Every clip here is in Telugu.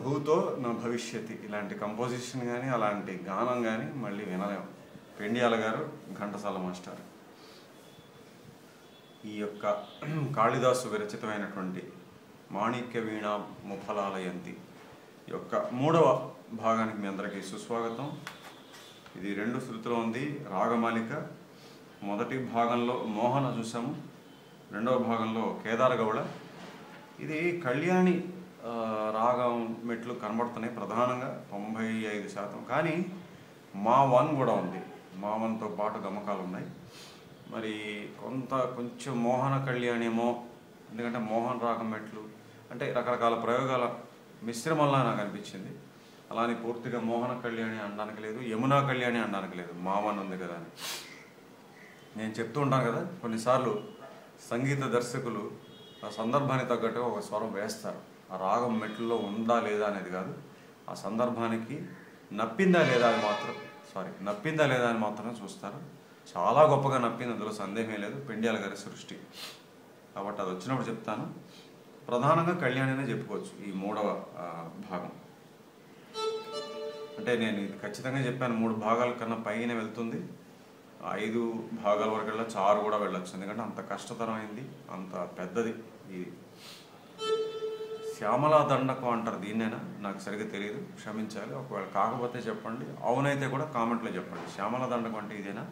భూతో నా భవిష్యత్తు ఇలాంటి కంపోజిషన్ కానీ అలాంటి గానం కానీ మళ్ళీ వినలేము పెండియాల గారు ఘంటసాల మాస్టర్ ఈ యొక్క కాళిదాసు విరచితమైనటువంటి మాణిక్య వీణ ముఫలాలయంతి ఈ యొక్క మూడవ భాగానికి మీ అందరికీ సుస్వాగతం ఇది రెండు శృతిలో ఉంది రాగమాలిక మొదటి భాగంలో మోహన చూసాము రెండవ భాగంలో కేదార గౌడ ఇది కళ్యాణి ఆ, రాగం మెట్లు కనబడుతున్నాయి ప్రధానంగా తొంభై ఐదు శాతం కానీ మా వన్ కూడా ఉంది మా వన్తో పాటు గమకాలు ఉన్నాయి మరి కొంత కొంచెం మోహన కళ్యాణి ఏమో ఎందుకంటే మోహన్ రాగం మెట్లు అంటే రకరకాల ప్రయోగాల మిశ్రమంలా నాకు అనిపించింది అలానే పూర్తిగా మోహన కళ్యాణి అనడానికి లేదు యమునా కళ్యాణి అనడానికి లేదు మావన్ ఉంది కదా అని నేను చెప్తూ ఉంటాను కదా కొన్నిసార్లు సంగీత దర్శకులు ఆ సందర్భానికి తగ్గట్టుగా ఒక స్వరం వేస్తారు ఆ రాగం మెట్లలో ఉందా లేదా అనేది కాదు ఆ సందర్భానికి నప్పిందా లేదా అని మాత్రం సారీ నప్పిందా లేదా అని మాత్రమే చూస్తారు చాలా గొప్పగా నప్పింది అందులో సందేహం లేదు పెండ్యాల గారి సృష్టి కాబట్టి అది వచ్చినప్పుడు చెప్తాను ప్రధానంగా కళ్యాణినే చెప్పుకోవచ్చు ఈ మూడవ ఆ, భాగం అంటే నేను ఇది ఖచ్చితంగా చెప్పాను మూడు భాగాల కన్నా పైన వెళ్తుంది ఐదు భాగాల వరకు వెళ్ళచ్చు ఆరు కూడా వెళ్ళొచ్చు ఎందుకంటే అంత కష్టతరమైంది అంత పెద్దది ఇది శ్యామలా దండకం అంటారు దీన్నేనా నాకు సరిగ్గా తెలియదు క్షమించాలి ఒకవేళ కాకపోతే చెప్పండి అవునైతే కూడా కామెంట్లో చెప్పండి శ్యామలా దండకం అంటే ఇదేనా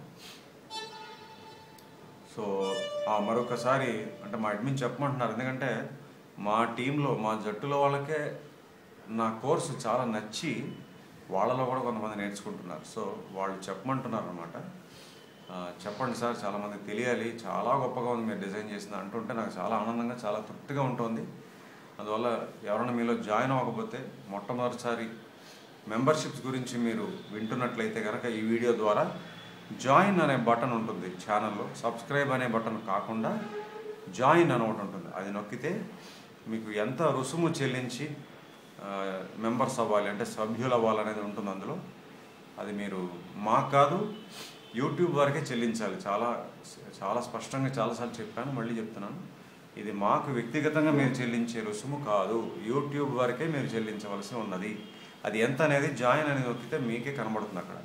సో ఆ మరొకసారి అంటే మా అడ్మిన్ చెప్పమంటున్నారు ఎందుకంటే మా టీంలో మా జట్టులో వాళ్ళకే నా కోర్సు చాలా నచ్చి వాళ్ళలో కూడా కొంతమంది నేర్చుకుంటున్నారు సో వాళ్ళు చెప్పమంటున్నారు అనమాట చెప్పండి సార్ చాలామందికి తెలియాలి చాలా గొప్పగా ఉంది మీరు డిజైన్ చేసింది అంటుంటే నాకు చాలా ఆనందంగా చాలా తృప్తిగా ఉంటుంది అందువల్ల ఎవరైనా మీలో జాయిన్ అవ్వకపోతే మొట్టమొదటిసారి మెంబర్షిప్స్ గురించి మీరు వింటున్నట్లయితే కనుక ఈ వీడియో ద్వారా జాయిన్ అనే బటన్ ఉంటుంది ఛానల్లో సబ్స్క్రైబ్ అనే బటన్ కాకుండా జాయిన్ అని ఒకటి ఉంటుంది అది నొక్కితే మీకు ఎంత రుసుము చెల్లించి మెంబర్స్ అవ్వాలి అంటే సభ్యులు అవ్వాలనేది ఉంటుంది అందులో అది మీరు మాకు కాదు యూట్యూబ్ వరకే చెల్లించాలి చాలా చాలా స్పష్టంగా చాలాసార్లు చెప్పాను మళ్ళీ చెప్తున్నాను ఇది మాకు వ్యక్తిగతంగా మీరు చెల్లించే రుసుము కాదు యూట్యూబ్ వరకే మీరు చెల్లించవలసి ఉన్నది అది ఎంత అనేది జాయిన్ అనేది నొక్కితే మీకే కనబడుతుంది అక్కడ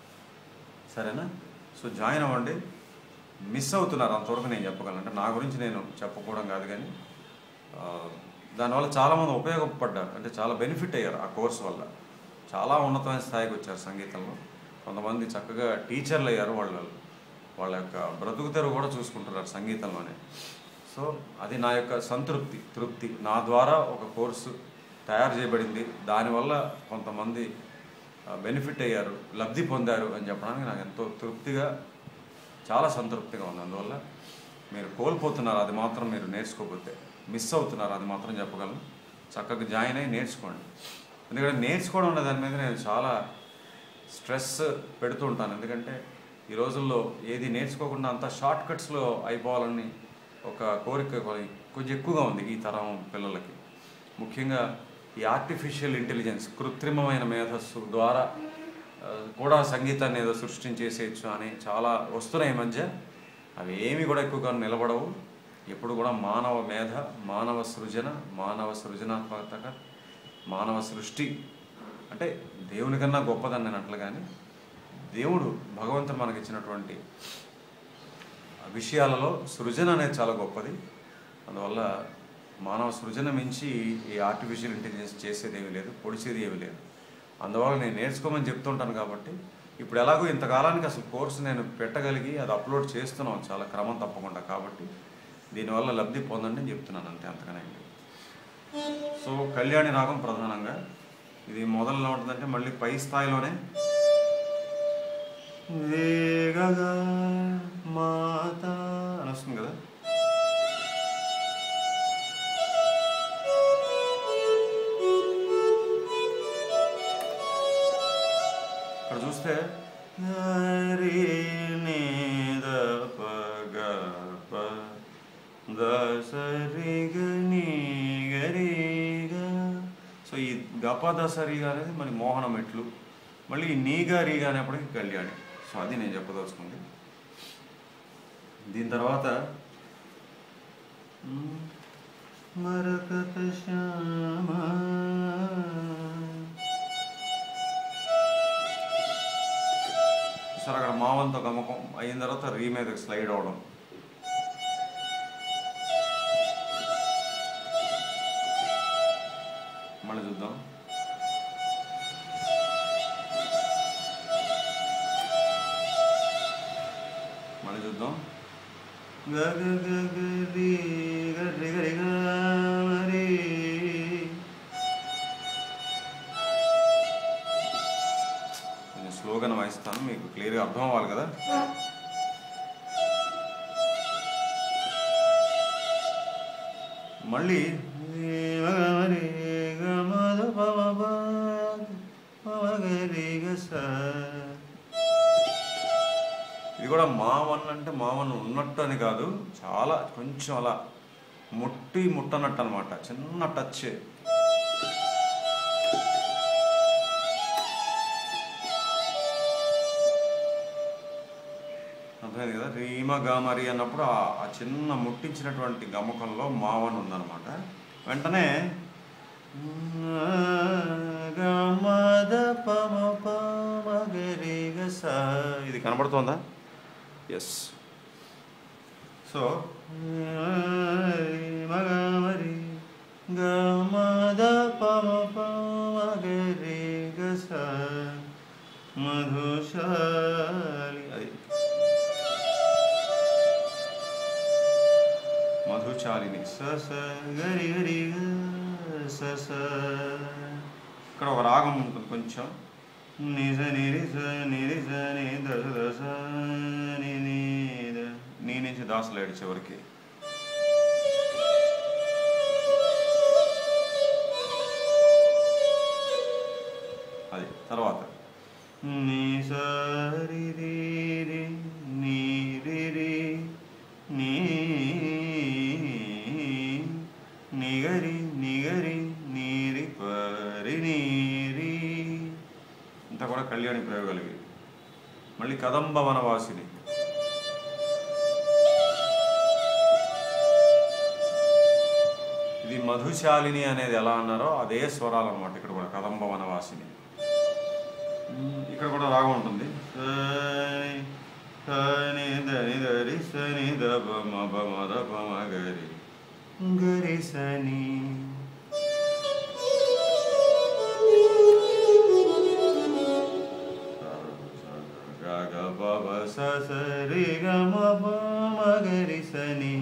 సరేనా సో జాయిన్ అవ్వండి మిస్ అవుతున్నారు అంతవరకు నేను చెప్పగలను అంటే నా గురించి నేను చెప్పకపోవడం కాదు కానీ ఆ, దానివల్ల చాలామంది ఉపయోగపడ్డారు అంటే చాలా బెనిఫిట్ అయ్యారు ఆ కోర్సు వల్ల చాలా ఉన్నతమైన స్థాయికి వచ్చారు సంగీతంలో కొంతమంది చక్కగా టీచర్లు అయ్యారు వాళ్ళు వాళ్ళ యొక్క బ్రతుకు తెరువు కూడా చూసుకుంటున్నారు సంగీతంలోనే సో అది నా యొక్క సంతృప్తి తృప్తి నా ద్వారా ఒక కోర్సు తయారు చేయబడింది దానివల్ల కొంతమంది బెనిఫిట్ అయ్యారు లబ్ధి పొందారు అని చెప్పడానికి నాకు ఎంతో తృప్తిగా చాలా సంతృప్తిగా ఉంది అందువల్ల మీరు కోల్పోతున్నారు అది మాత్రం మీరు నేర్చుకోకపోతే మిస్ అవుతున్నారు అది మాత్రం చెప్పగలను చక్కగా జాయిన్ అయ్యి నేర్చుకోండి ఎందుకంటే నేర్చుకోవడం అనే దాని మీద నేను చాలా స్ట్రెస్ పెడుతూ ఉంటాను ఎందుకంటే ఈ రోజుల్లో ఏది నేర్చుకోకుండా అంతా షార్ట్ కట్స్లో అయిపోవాలని ఒక కోరిక కొ- కొంచెం ఎక్కువగా ఉంది ఈ తరం పిల్లలకి ముఖ్యంగా ఈ ఆర్టిఫిషియల్ ఇంటెలిజెన్స్ కృత్రిమమైన మేధస్సు ద్వారా ఆ, కూడా సంగీతాన్ని ఏదో సృష్టించేసేయచ్చు అని చాలా వస్తున్నాయి ఈ మధ్య అవి ఏమి కూడా ఎక్కువగా నిలబడవు ఎప్పుడు కూడా మానవ మేధ మానవ సృజన మానవ సృజనాత్మకత మానవ సృష్టి అంటే దేవుని కన్నా గొప్పదని నేను అట్లా కానీ దేవుడు భగవంతుడు మనకి ఇచ్చినటువంటి విషయాలలో సృజన అనేది చాలా గొప్పది అందువల్ల మానవ సృజన మించి ఈ ఆర్టిఫిషియల్ ఇంటెలిజెన్స్ చేసేది ఏమీ లేదు పొడిచేది ఏమీ లేదు అందువల్ల నేను నేర్చుకోమని చెప్తుంటాను కాబట్టి ఇప్పుడు ఎలాగో ఇంతకాలానికి అసలు కోర్సు నేను పెట్టగలిగి అది అప్లోడ్ చేస్తున్నాం చాలా క్రమం తప్పకుండా కాబట్టి దీనివల్ల లబ్ధి పొందండి అని చెప్తున్నాను అంతే అంతకనే సో కళ్యాణి రాగం ప్రధానంగా ఇది మొదలలో ఉంటుందంటే మళ్ళీ పై స్థాయిలోనే వేగగా మాత అని వస్తుంది కదా ఇక్కడ చూస్తే రి, ని, ద, ప, గ, ప, ద, స, రి, గ, ని, గ, రి, గ. సో ఈ గప దసరిగా అనేది మరి మోహన మెట్లు మళ్ళీ ఈ నీగా రీగా అనేప్పటికీ కళ్యాణి సో అది నేను చెప్పదలుచుకుంది దీని తర్వాత మ్, మరకత శ్యామ ఒకసారి అక్కడ మావంతో గమకం అయిన తర్వాత రీ మీదకి స్లైడ్ అవడం మళ్ళీ చూద్దాం మళ్ళీ చూద్దాం గ గ గ గ రి గ రి గ రి గ రి. కొంచెం స్లోగానే వాయిస్తాను మీకు క్లియర్గా అర్థం అవ్వాలి కదా మళ్ళీ ఇది కూడా మావన్ అంటే మావన్ ఉన్నట్టు అని కాదు చాలా కొంచెం అలా ముట్టి ముట్టనట్టు అనమాట చిన్న టచ్ అర్థమైంది కదా రీమ గామరి అన్నప్పుడు ఆ ఆ చిన్న ముట్టించినటువంటి గమకంలో మావన్ ఉందన్నమాట వెంటనే గమద పమ పమ గరి గ స. ఇది కనబడుతోందా ఎస్ సో మగమరి గమద పమ పమ గరి గ స. మధుశాలి అది మధుచాలిని స స గరి గరి గ స స ఇక్కడ ఒక రాగం ఉంటుంది కొంచెం నిజ నిరి స నిరి స ని దశ దశ ని ని ద. నీ నుంచి దాసలేడు చివరికి అది తర్వాత నీ సరి రి రి నీ రి రి నీ నిగరి నిగరి నీరి పరి నీరి ఇంత కూడా కళ్యాణి ప్రయోగాలు ఇవి మళ్ళీ కదంబ వనవాసిని ఇది మధుశాలిని అనేది ఎలా అన్నారో అదే స్వరాలు అనమాట ఇక్కడ కూడా కదంబ వనవాసిని ఉమ్, ఇక్కడ కూడా రాగం ఉంటుంది సని సని దని దరి సని ద ప మ ప మ ద ప మ గరి గరి సని గ గ ప ప స స రి గ మ ప మ గరి సని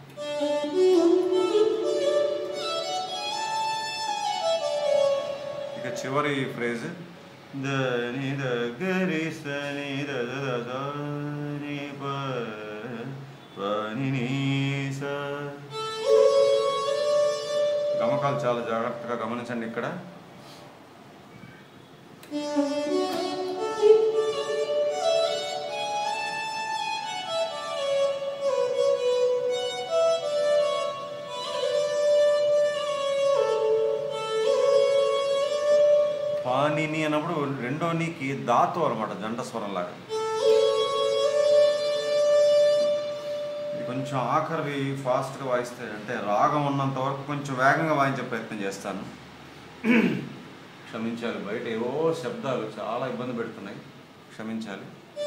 ఇక చివరి ఫ్రేజ్ దని ద గరి సని ద ద ద ద ని ప ప ని ని స గమకాలు చాలా జాగ్రత్తగా గమనించండి ఇక్కడ పానిని అన్నప్పుడు రెండో నీకి దాతు అనమాట జంట స్వరం లాగా ఇది కొంచెం ఆఖరి ఫాస్ట్గా వాయిస్తే అంటే రాగం ఉన్నంత వరకు కొంచెం వేగంగా వాయించే ప్రయత్నం చేస్తాను క్షమించాలి బయట ఏవో శబ్దాలు చాలా ఇబ్బంది పెడుతున్నాయి క్షమించాలి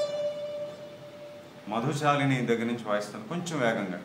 మధుశాలిని దగ్గర నుంచి వాయిస్తాను కొంచెం వేగంగా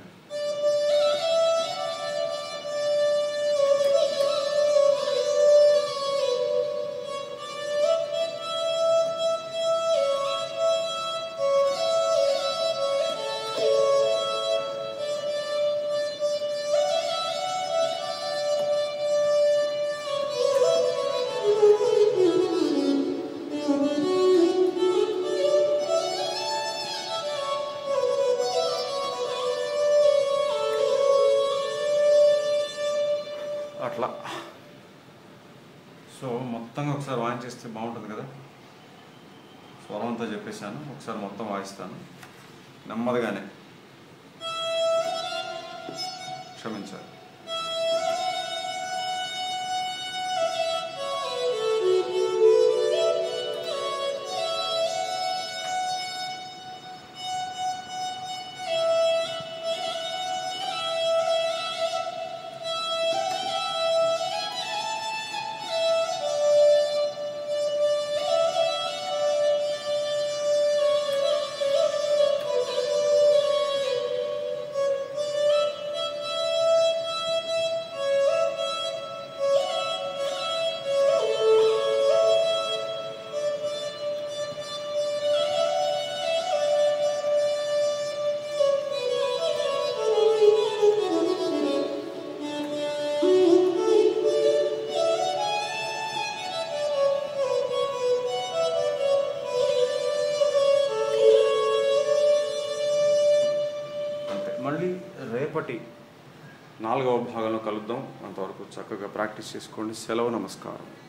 అట్లా సో మొత్తంగా ఒకసారి వాయించేస్తే బాగుంటుంది కదా స్వరం అంతా చెప్పేశాను ఒకసారి మొత్తం వాయిస్తాను నెమ్మదిగానే క్షమించాలి రేపటి నాలుగవ భాగంలో కలుద్దాం అంతవరకు చక్కగా ప్రాక్టీస్ చేసుకోండి సెలవు నమస్కారం